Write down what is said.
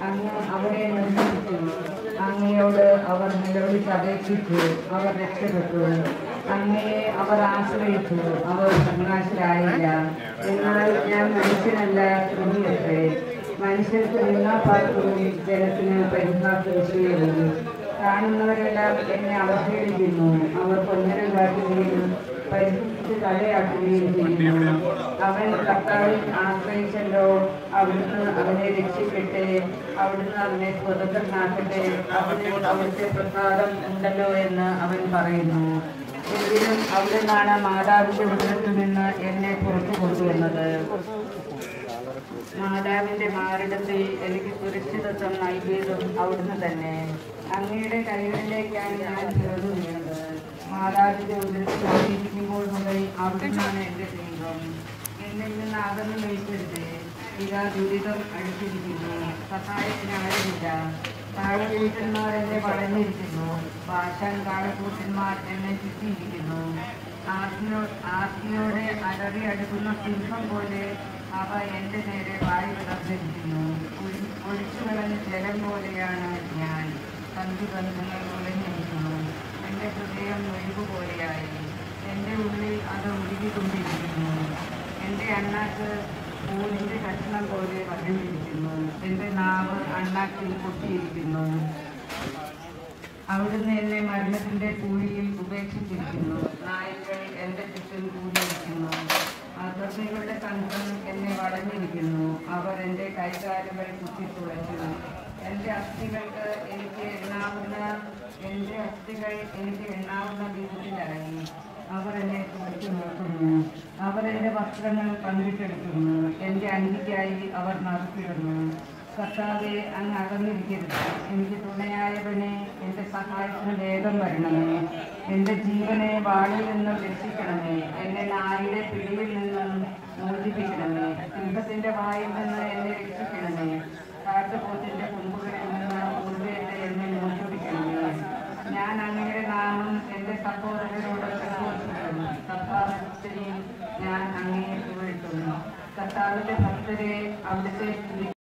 അങ്ങ് അവരെ നിർമ്മിച്ചു അങ്ങയോട് അവർ നിലവിളിച്ച് അപേക്ഷിച്ചു അവർ രക്ഷപ്പെട്ടു അങ്ങയെ അവർ ആശ്രയിച്ചു അവർ സന്യാസിലായില്ല എന്നാൽ ഞാൻ മനുഷ്യനല്ല കൃതിയത്രേ മനുഷ്യർക്ക് നിന്നാപാത്രവും ജലത്തിന് പരിഹാസ വിഷയവും കാണുന്നവരെല്ലാം എന്നെ അവഹേളിക്കുന്നു അവർ കൊഞ്ഞനം കാട്ടുകയും പരിഹസിച്ച് തലയാട്ടുകയും ചെയ്യുന്നു അവൻ കർത്താവിൽ ആശ്രയിച്ചല്ലോ അവിടുന്ന് അവനെ രക്ഷിക്കട്ടെ അവിടുന്ന് അവനെ സ്വതന്ത്രനാക്കട്ടെ അവന് അവിടുത്തെ പ്രസാദം ഉണ്ടല്ലോ എന്ന് അവൻ പറയുന്നു എങ്കിലും അവിടെ നിന്നാണ് മാതാവിന്റെ ഉദരത്തിൽ നിന്ന് എന്നെ പുറത്തു കൊണ്ടുവന്നത് മാതാവിന്റെ മാറിടത്തിൽ എനിക്ക് സുരക്ഷിതത്വം നൽകിയതും അവിടുന്ന് തന്നെ അങ്ങയുടെ കൈകളിലേക്കാണ് ഞാൻ ചേർന്നു വീണത് മാതാവിന്റെ ഉദരത്തിൽ ആയിരിക്കുമ്പോൾ മുതൽ അവിടുന്നാണ് എന്റെ ദൈവം എന്നിൽ നിന്ന് അകന്നു നിൽക്കരുത് ഇതാ ദുരിതം അടുത്തിരിക്കുന്നു സഹായത്തിന് ആരുമില്ല താഴ്വീട്ടന്മാർ എന്നെ വളഞ്ഞിരിക്കുന്നു ഭാഷാൻ കാളക്കൂട്ടന്മാർ എന്നെ ചുറ്റിയിരിക്കുന്നു ആത്മയോ ആത്മയോടെ അലറി അടുക്കുന്ന സിംഹം പോലെ അവ എന്റെ നേരെ വായു വിളർന്നിരിക്കുന്നു ഒഴിച്ചു കളഞ്ഞ ജലം പോലെയാണ് ഞാൻ സന്ധിബന്ധങ്ങൾ ഉലഞ്ഞിരിക്കുന്നു എന്റെ ഹൃദയം ഒഴിവ് പോലെയായി എന്റെ ഉള്ളിൽ അത് ഒഴുകിക്കൊണ്ടിരിക്കുന്നു എന്റെ അണ്ണാക്ക് പൂവിന്റെ കഷ്ണം പോലെ വരണ്ടിരിക്കുന്നു എന്റെ നാവ് അണ്ണാക്കിൽ പൊട്ടിയിരിക്കുന്നു അവിടുന്ന് എന്നെ മരണത്തിന്റെ കുഴിയിൽ ഉപേക്ഷിച്ചിരിക്കുന്നു നായകൾ എന്റെ ചുറ്റും കൂടിയിരിക്കുന്നു അധർമ്മികളുടെ കണ്ഠം എന്നെ വളഞ്ഞിരിക്കുന്നു അവർ എന്റെ കൈകാലുകൾ കുത്തിത്തുളച്ചു എന്റെ അസ്ഥികൾക്ക് എനിക്ക് എണ്ണാവുന്ന എന്റെ അസ്ഥികൾ എനിക്ക് എണ്ണാവുന്ന വിധത്തിലായി അവർ എന്നെ കുറിച്ച് നോക്കുന്നു അവർ എന്റെ വസ്ത്രങ്ങൾ പങ്കിട്ടെടുക്കുന്നു എന്റെ അങ്കിക്കായി അവർ നറുക്കിടുന്നു കർത്താവെ അങ്ങ് അകന്നിരിക്കരുത് എനിക്ക് തുണയായവനെ എന്റെ സഹായത്തിന് വേഗം വരണമേ എന്റെ ജീവനെ വാളിൽ നിന്നും രക്ഷിക്കണമേ എന്നെ നായുടെ പിടിയിൽ നിന്നും മോചിപ്പിക്കണമേ സിംഹത്തിന്റെ വായിൽ നിന്ന് എന്നെ രക്ഷിക്കണമേ കാട്ടുപോത്തിന്റെ കൊമ്പുകളിൽ നിന്ന് ഉരുവേറ്റ് എന്നെ മോചിപ്പിക്കണമേ ഞാൻ അങ്ങയുടെ നാമം എന്റെ സഹോദരരോട് പ്രഘോഷിക്കുന്നു കർത്താവിനെയും ഞാൻ അങ്ങയെ പുകഴ്ത്തുന്നു കർത്താവിന്റെ ഭക്തരെ അവിടുത്തെ